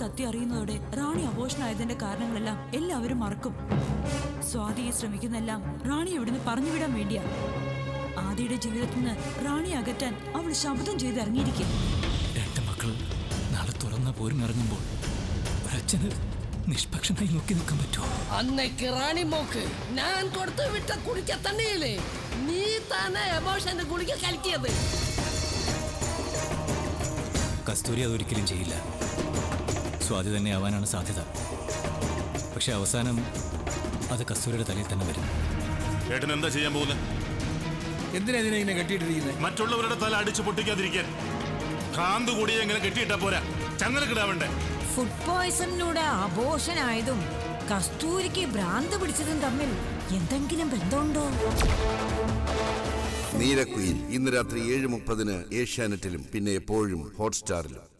സത്യം അറിയുന്നതോടെ റാണി അപോഷണായതിന്റെ കാരണങ്ങളെല്ലാം എല്ലാവരും മറക്കും സ്വാതിയെ ശ്രമിക്കുന്നെല്ലാം റാണി ഇവിടുന്ന് പറഞ്ഞുവിടാൻ വേണ്ടിയാ ആദിയുടെ ജീവിതത്തിൽ നിന്ന് റാണിയെ അകറ്റാൻ അവൾ ശബ്ദം ചെയ്ത് ഇറങ്ങിയിരിക്കും രണ്ട് മക്കൾ നാളെ തുറന്ന പോരിനിറങ്ങുമ്പോൾ ഒരച്ഛന് നിഷ്പക്ഷനായി നോക്കി നിൽക്കാൻ പറ്റുമോ അന്നേക്ക് റാണി മോക്ക് ഞാൻ കൊടുത്തു വിട്ട കുടിക്ക തന്നെയില്ലേ നീ തന്നെ എമോഷന്റെ ഗുളിക കലക്കിയത് കസ്തൂരി അതൊരിക്കലും ചെയ്യില്ല സ്വാതി തന്നെ ആവാനാണ് സാധ്യത പക്ഷെ അവസാനം അത് കസ്തൂരിയുടെ തലയിൽ തന്നെ വരും ഏട്ടൻ എന്താ ചെയ്യാൻ പോകുന്നത് എന്തിനാ ഇതിനെ ഇങ്ങനെ കെട്ടിയിട്ടിരിക്കുന്നത് മറ്റുള്ളവരുടെ തല അടിച്ചു പൊട്ടിക്കാതിരിക്കാൻ ഭ്രാന്ത് കൂടി എങ്ങനെ കെട്ടിയിട്ടാ പോരാ ചങ്ങലക്കിടാവണ്ടേ ഫുഡ് പോയ്സണിലൂടെ ആഘോഷനായതും കസ്തൂരിക്ക് ഭ്രാന്ത് പിടിച്ചതും തമ്മിൽ എന്തെങ്കിലും ബന്ധമുണ്ടോ നീരക്കുയിൽ ഇന്ന് രാത്രി ഏഴ് മുപ്പതിന് ഏഷ്യാനെറ്റിലും പിന്നെ എപ്പോഴും ഹോട്ട്സ്റ്റാറിലും